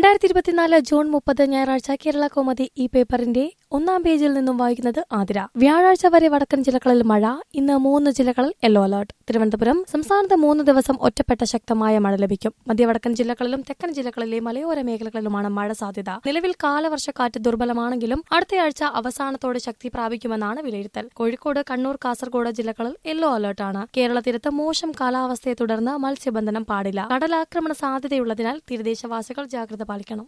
രണ്ടായിരത്തി ഇരുപത്തിനാല് ജൂൺ മുപ്പത് ഞായറാഴ്ച കേരള കോമതി ഈ പേപ്പറിന്റെ ഒന്നാം പേജിൽ നിന്നും വായിക്കുന്നത് ആതിര വ്യാഴാഴ്ച വരെ വടക്കൻ ജില്ലകളിൽ മഴ ഇന്ന് മൂന്ന് ജില്ലകളിൽ യെല്ലോ അലർട്ട് തിരുവനന്തപുരം സംസ്ഥാനത്ത് മൂന്ന് ദിവസം ഒറ്റപ്പെട്ട ശക്തമായ മഴ ലഭിക്കും മധ്യവടക്കൻ ജില്ലകളിലും തെക്കൻ ജില്ലകളിലെ മലയോര മേഖലകളിലുമാണ് മഴ സാധ്യത നിലവിൽ കാലവർഷക്കാറ്റ് ദുർബലമാണെങ്കിലും അടുത്തയാഴ്ച അവസാനത്തോടെ ശക്തി പ്രാപിക്കുമെന്നാണ് വിലയിരുത്തൽ കോഴിക്കോട് കണ്ണൂർ കാസർഗോഡ് ജില്ലകളിൽ യെല്ലോ അലർട്ടാണ് കേരള തീരത്ത് മോശം കാലാവസ്ഥയെ തുടർന്ന് മത്സ്യബന്ധനം പാടില്ല കടലാക്രമണ സാധ്യതയുള്ളതിനാൽ തീരദേശവാസികൾ ജാഗ്രത പാലിക്കണം